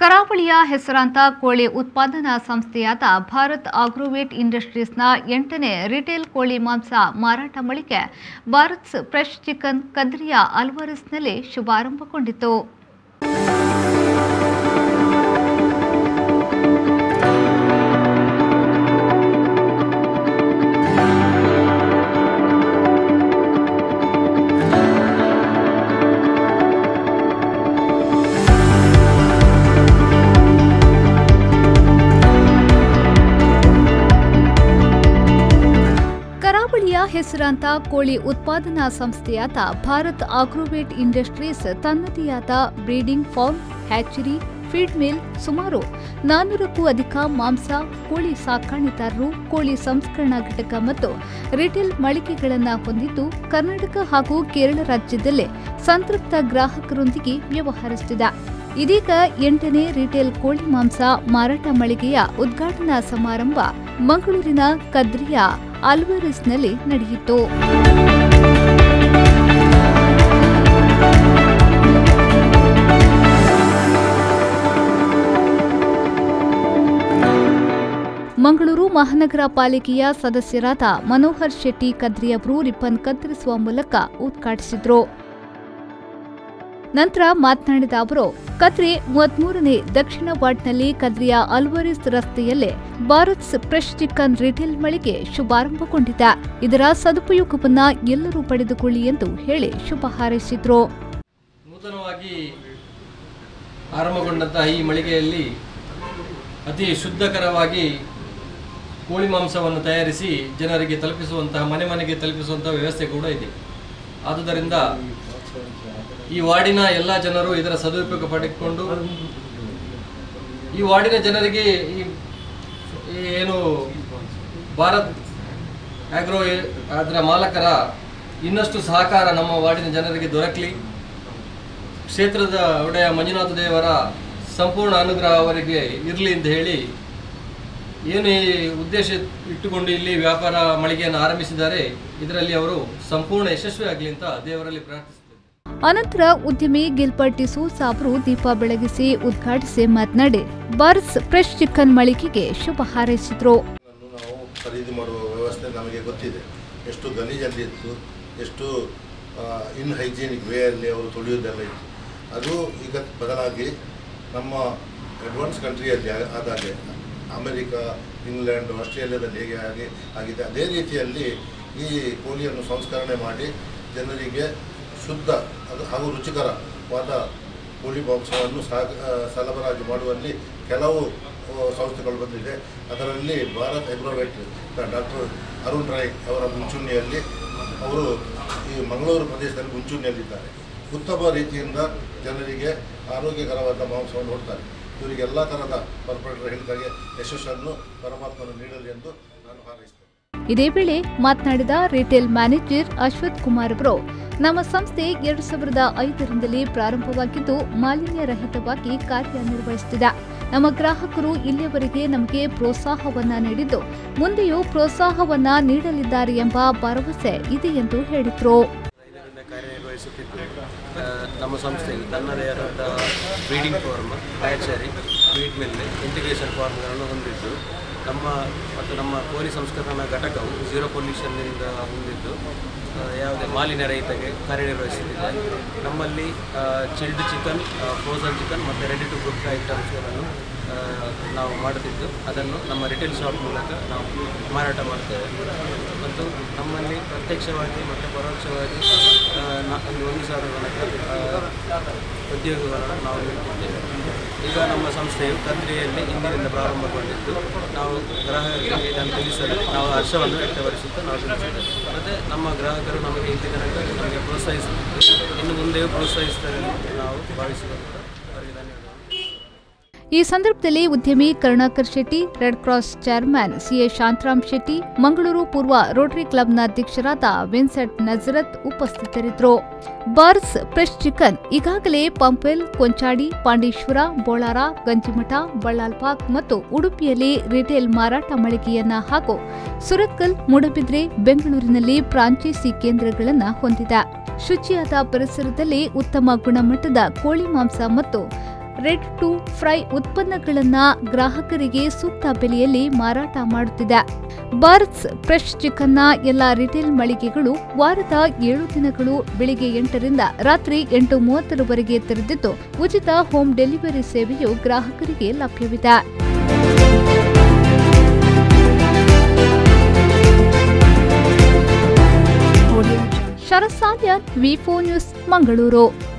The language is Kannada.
ಕರಾವಳಿಯ ಹೆಸರಾಂತ ಕೋಳಿ ಉತ್ಪಾದನಾ ಸಂಸ್ಥೆಯಾದ ಭಾರತ್ ಆಗ್ರೋವೇಟ್ ಇಂಡಸ್ಟ್ರೀಸ್ನ ಎಂಟನೇ ರಿಟೇಲ್ ಕೋಳಿ ಮಾಂಸ ಮಾರಾಟ ಮಳಿಗೆ ಭಾರತ್ ಫ್ರೆಶ್ ಚಿಕನ್ ಕದ್ರಿಯಾ ಅಲ್ವರಿಸ್ನಲ್ಲಿ ಶುಭಾರಂಭಗೊಂಡಿತು ಕರಾವಳಿಯ ಹೆಸರಾಂತ ಕೋಳಿ ಉತ್ಪಾದನಾ ಸಂಸ್ಥೆಯಾದ ಭಾರತ್ ಆಗ್ರೋವೇಟ್ ಇಂಡಸ್ಟ್ರೀಸ್ ತನ್ನದೇ ಆದ breeding farm hatchery feed mill ಸುಮಾರು ನಾನ್ನೂರಕ್ಕೂ ಅಧಿಕ ಮಾಂಸ ಕೋಳಿ ಸಾಕಾಣಿದಾರರು ಕೋಳಿ ಸಂಸ್ಕರಣಾ ಘಟಕ ಮತ್ತು ರಿಟೇಲ್ ಮಳಿಗೆಗಳನ್ನು ಹೊಂದಿದ್ದು ಕರ್ನಾಟಕ ಹಾಗೂ ಕೇರಳ ರಾಜ್ಯದಲ್ಲೇ ಸಂತೃಪ್ತ ಗ್ರಾಹಕರೊಂದಿಗೆ ವ್ಯವಹರಿಸುತ್ತಿದೆ ಇದೀಗ ಎಂಟನೇ ರಿಟೇಲ್ ಕೋಳಿ ಮಾಂಸ ಮಾರಾಟ ಮಳಿಗೆಯ ಉದ್ಘಾಟನಾ ಸಮಾರಂಭ ಮಂಗಳೂರಿನ ಕದ್ರಿಯ ಅಲ್ವರಿಸ್ನಲ್ಲಿ ನಡೆಯಿತು ಮಂಗಳೂರು ಮಹಾನಗರ ಪಾಲಿಕೆಯ ಸದಸ್ಯರಾದ ಮನೋಹರ್ ಶೆಟ್ಟಿ ಕದ್ರಿ ಅವರು ರಿಬ್ಬನ್ ಕತ್ತರಿಸುವ ಮೂಲಕ ಉದ್ಘಾಟಿಸಿದ್ರು ನಂತರ ಮಾತನಾಡಿದ ಅವರು ಕದ್ರಿ ಮೂವತ್ಮೂರನೇ ದಕ್ಷಿಣ ವಾರ್ಡ್ನಲ್ಲಿ ಕದ್ರಿಯ ಅಲ್ವರಿಸ್ ರಸ್ತೆಯಲ್ಲೇ ಭಾರತ್ ಫ್ರೆಶ್ ಚಿಕನ್ ರಿಟೇಲ್ ಮಳಿಗೆ ಶುಭಾರಂಭಗೊಂಡಿದೆ ಇದರ ಸದುಪಯೋಗವನ್ನ ಎಲ್ಲರೂ ಪಡೆದುಕೊಳ್ಳಿ ಎಂದು ಹೇಳಿ ಶುಭ ಹಾರೈಸಿದ್ರು ನೂತನವಾಗಿ ಆರಂಭಗೊಂಡಂತಹ ಈ ಮಳಿಗೆಯಲ್ಲಿ ಅತಿ ಶುದ್ಧಕರವಾಗಿ ಕೋಳಿ ಮಾಂಸವನ್ನು ತಯಾರಿಸಿ ಜನರಿಗೆ ತಲುಪಿಸುವಂತಹ ಮನೆ ಮನೆಗೆ ತಲುಪಿಸುವಂತಹ ವ್ಯವಸ್ಥೆ ಕೂಡ ಇದೆ ಆದುದರಿಂದ ಈ ವಾರ್ಡಿನ ಎಲ್ಲ ಜನರು ಇದರ ಸದುಪಯೋಗ ಪಡೆದುಕೊಂಡು ಈ ವಾರ್ಡಿನ ಜನರಿಗೆ ಈ ಈ ಏನು ಭಾರತ್ ಆಗ್ರೋ ಅದರ ಮಾಲಕರ ಇನ್ನಷ್ಟು ಸಹಕಾರ ನಮ್ಮ ವಾರ್ಡಿನ ಜನರಿಗೆ ದೊರಕಲಿ ಕ್ಷೇತ್ರದ ಒಡೆಯ ಮಂಜುನಾಥ ದೇವರ ಸಂಪೂರ್ಣ ಅನುಗ್ರಹ ಅವರಿಗೆ ಇರಲಿ ಅಂತ ಹೇಳಿ ಏನು ಈ ಉದ್ದೇಶ ಇಟ್ಟುಕೊಂಡು ಇಲ್ಲಿ ವ್ಯಾಪಾರ ಮಳಿಗೆಯನ್ನು ಆರಂಭಿಸಿದ್ದಾರೆ ಇದರಲ್ಲಿ ಅವರು ಸಂಪೂರ್ಣ ಯಶಸ್ವಿ ಆಗಲಿ ಅಂತ ದೇವರಲ್ಲಿ ಪ್ರಾರ್ಥಿಸುತ್ತೇವೆ ಅನಂತರ ಉದ್ಯಮಿ ಗಿಲ್ಬರ್ಟ್ ಡಿಸೂಸ್ ಅವರು ದೀಪ ಬೆಳಗಿಸಿ ಉದ್ಘಾಟಿಸಿ ಮಾತನಾಡಿ ಬಾರ್ಸ್ ಫ್ರೆಶ್ ಚಿಕನ್ ಮಳಿಗೆಗೆ ಶುಭ ಹಾರೈಸಿದ್ರು ಅನ್ನು ನಾವು ಖರೀದಿ ಮಾಡುವ ವ್ಯವಸ್ಥೆ ನಮಗೆ ಗೊತ್ತಿದೆ ಎಷ್ಟು ಗಲೀಜಲ್ಲಿ ಇತ್ತು ಎಷ್ಟು ಇನ್ ಹೈಜೀನಿಕ್ ವೇಯಲ್ಲಿ ಅವರು ತೊಳೆಯೋದೆಲ್ಲ ಇತ್ತು ಅದು ಈಗ ಬದಲಾಗಿ ನಮ್ಮ ಅಡ್ವಾನ್ಸ್ ಕಂಟ್ರಿಯಲ್ಲಿ ಆ- ಆದಾಗೆ ಅಮೆರಿಕ ಇಂಗ್ಲೆಂಡ್ ಆಸ್ಟ್ರೇಲಿಯಾದಲ್ಲಿ ಹೇಗೆ ಆಗಿ ಆಗಿದೆ ಅದೇ ರೀತಿಯಲ್ಲಿ ಈ ಕೋಳಿಯನ್ನು ಸಂಸ್ಕರಣೆ ಮಾಡಿ ಜನರಿಗೆ ಶುದ್ಧ ಅದು ಹಾಗೂ ರುಚಿಕರವಾದ ಕೋಳಿ ಮಾಂಸವನ್ನು ಸಾಗ ಆ, ಸರಬರಾಜು ಮಾಡುವಲ್ಲಿ ಕೆಲವು ಆ, ಸಂಸ್ಥೆಗಳು ಬಂದಿದೆ ಅದರಲ್ಲಿ ಭಾರತ್ ಅಗ್ರೋವೇಟ್ ಡಾಕ್ಟರ್ ಅರುಣ್ ರಾಯ್ ಅವರ ಮುಂಚೂಣಿಯಲ್ಲಿ ಅವರು ಈ ಮಂಗಳೂರು ಪ್ರದೇಶದಲ್ಲಿ ಮುಂಚೂಣಿಯಲ್ಲಿದ್ದಾರೆ ಉತ್ತಮ ರೀತಿಯಿಂದ ಜನರಿಗೆ ಆರೋಗ್ಯಕರವಾದ ಮಾಂಸವನ್ನು ಕೊಡ್ತಾರೆ ಇವರಿಗೆ ಎಲ್ಲ ಥರದ ಕಾರ್ಪೊರೇಟರ್ ಹೇಳಿದಾಗೆ ಯಶಸ್ಸನ್ನು ಪರಮಾತ್ಮನು ನೀಡಲಿ ಎಂದು ನಾನು ಹಾರೈಸ್ತೇನೆ ಇದೇ ವೇಳೆ ಮಾತನಾಡಿದ ರಿಟೇಲ್ ಮ್ಯಾನೇಜರ್ ಅಶ್ವಥ್ ಕುಮಾರ್ ಅವರು ನಮ್ಮ ಸಂಸ್ಥೆ ಎರಡು ಸಾವಿರದ ಐದರಿಂದಲೇ ಪ್ರಾರಂಭವಾಗಿದ್ದು ಮಾಲಿನ್ಯ ರಹಿತವಾಗಿ ಕಾರ್ಯನಿರ್ವಹಿಸುತ್ತಿದೆ ನಮ್ಮ ಗ್ರಾಹಕರು ಇಲ್ಲಿಯವರೆಗೆ ನಮಗೆ ಪ್ರೋತ್ಸಾಹವನ್ನ ನೀಡಿದ್ದು ಮುಂದೆಯೂ ಪ್ರೋತ್ಸಾಹವನ್ನ ನೀಡಲಿದ್ದಾರೆ ಎಂಬ ಭರವಸೆ ಇದೆ ಎಂದು ಹೇಳಿದರು ಇದರಿಂದ ಕಾರ್ಯನಿರ್ವಹಿಸುತ್ತಿದ್ದು ಆ, ನಮ್ಮ ಸಂಸ್ಥೆಯಲ್ಲಿ ತನ್ನದೇ ಆದಂತಹ breeding farm hatchery feed mill integration ಫಾರ್ಮ್ಗಳನ್ನು ಹೊಂದಿದ್ದು ನಮ್ಮ ಮತ್ತು ನಮ್ಮ ಕೋಳಿ ಸಂಸ್ಕರಣಾ ಘಟಕವು ಝೀರೋ ಪೊಲ್ಯೂಷನ್ನಿಂದ ಹೊಂದಿದ್ದು ಆ, ಯಾವುದೇ ಮಾಲಿನ್ಯ ರಹಿತಗೆ ಕಾರ್ಯನಿರ್ವಹಿಸುತ್ತಿದೆ ನಮ್ಮಲ್ಲಿ ಚಿಲ್ಡ್ ಚಿಕನ್ ಫ್ರೋಸನ್ ಚಿಕನ್ ಮತ್ತು ರೆಡಿ ಟು ಕುಕ್ ಐಟಮ್ಸ್ಗಳನ್ನು ಆ, ನಾವು ಮಾಡುತ್ತಿದ್ದು ಅದನ್ನು ನಮ್ಮ ರಿಟೇಲ್ ಶಾಪ್ ಮೂಲಕ ನಾವು ಮಾರಾಟ ಮಾಡ್ತೇವೆ ಮತ್ತು ನಮ್ಮಲ್ಲಿ ಪ್ರತ್ಯಕ್ಷವಾಗಿ ಮತ್ತು ಪರೋಕ್ಷವಾಗಿ ಆ, ನ- ಒಂದು ಒಂದು ಸಾವಿರ ತನಕ ಆ, ಉದ್ಯೋಗಗಳನ್ನು ನಾವು ನೀಡುತ್ತಿದ್ದೇವೆ ಈಗ ನಮ್ಮ ಸಂಸ್ಥೆಯು ಕದ್ರಿಯಲ್ಲಿ ಇಂದಿನಿಂದ ಪ್ರಾರಂಭಗೊಂಡಿದ್ದು ನಾವು ಗ್ರಾಹಕರಿಗೆ ಇದನ್ನು ತಿಳಿಸಲು ನಾವು ಹರ್ಷವನ್ನು ವ್ಯಕ್ತಪಡಿಸುತ್ತಾ ನಾವು ತಿಳಿಸಿದ್ದೇವೆ ಮತ್ತು ನಮ್ಮ ಗ್ರಾಹಕರು ನಮಗೆ ಇಲ್ಲಿ ತನಕ ನಮಗೆ ಪ್ರೋತ್ಸಾಹಿಸುತ್ತಿದ್ದು ಇನ್ನು ಮುಂದೆಯೂ ಪ್ರೋತ್ಸಾಹಿಸ್ತಾರೆ ಎಂದು ನಾವು ಭಾವಿಸಿಕೊಂಡು ಅವರಿಗೆ ಧನ್ಯವಾದಗಳು ಈ ಸಂದರ್ಭದಲ್ಲಿ ಉದ್ಯಮಿ Karunakar Shetty Red Cross chairman CA Shantaram Shetty Mangaluru ಪೂರ್ವ ರೋಟರಿ ಕ್ಲಬ್ನ ಅಧ್ಯಕ್ಷರಾದ ವಿನ್ಸೆಂಟ್ ನಜರತ್ ಉಪಸ್ಥಿತರಿದ್ದರು ಬಾರ್ಸ್ ಫ್ರೆಶ್ ಚಿಕನ್ ಈಗಾಗಲೇ ಪಂಪೆಲ್ ಕೊಂಚಾಡಿ ಪಾಂಡೇಶ್ವರ ಬೋಳಾರ ಗಂಜಿಮಠ ಬಳ್ಳಾಲ್ಪಾಕ್ ಮತ್ತು ಉಡುಪಿಯಲ್ಲಿ ರಿಟೇಲ್ ಮಾರಾಟ ಮಳಿಗೆಯನ್ನ ಹಾಗೂ ಸುರತ್ಕಲ್ ಮೂಡಬಿದ್ರೆ ಬೆಂಗಳೂರಿನಲ್ಲಿ ಫ್ರಾಂಚೈಸಿ ಕೇಂದ್ರಗಳನ್ನು ಹೊಂದಿದೆ ಶುಚಿಯಾದ ಪರಿಸರದಲ್ಲಿ ಉತ್ತಮ ಗುಣಮಟ್ಟದ ಕೋಳಿ ಮಾಂಸ ಮತ್ತು ರೆಡ್ ಟು ಫ್ರೈ ಉತ್ಪನ್ನಗಳನ್ನು ಗ್ರಾಹಕರಿಗೆ ಸೂಕ್ತ ಬೆಲೆಯಲ್ಲಿ ಮಾರಾಟ ಮಾಡುತ್ತಿದೆ ಬಾರ್ಕ್ಸ್ ಫ್ರೆಶ್ ಚಿಕನ್ನ ಎಲ್ಲ ರಿಟೇಲ್ ಮಳಿಗೆಗಳು ವಾರದ ಏಳು ದಿನಗಳು ಬೆಳಿಗ್ಗೆ ಎಂಟರಿಂದ ರಾತ್ರಿ ಎಂಟು ಮೂವತ್ತರವರೆಗೆ ತೆರೆದಿದ್ದು ಉಚಿತ ಹೋಮ್ ಡೆಲಿವರಿ ಸೇವೆಯು ಗ್ರಾಹಕರಿಗೆ ಲಭ್ಯವಿದೆ ಶರತ್ ಸಾಲ್ಯನ್ ವಿ ನ್ಯೂಸ್ ಮಂಗಳೂರು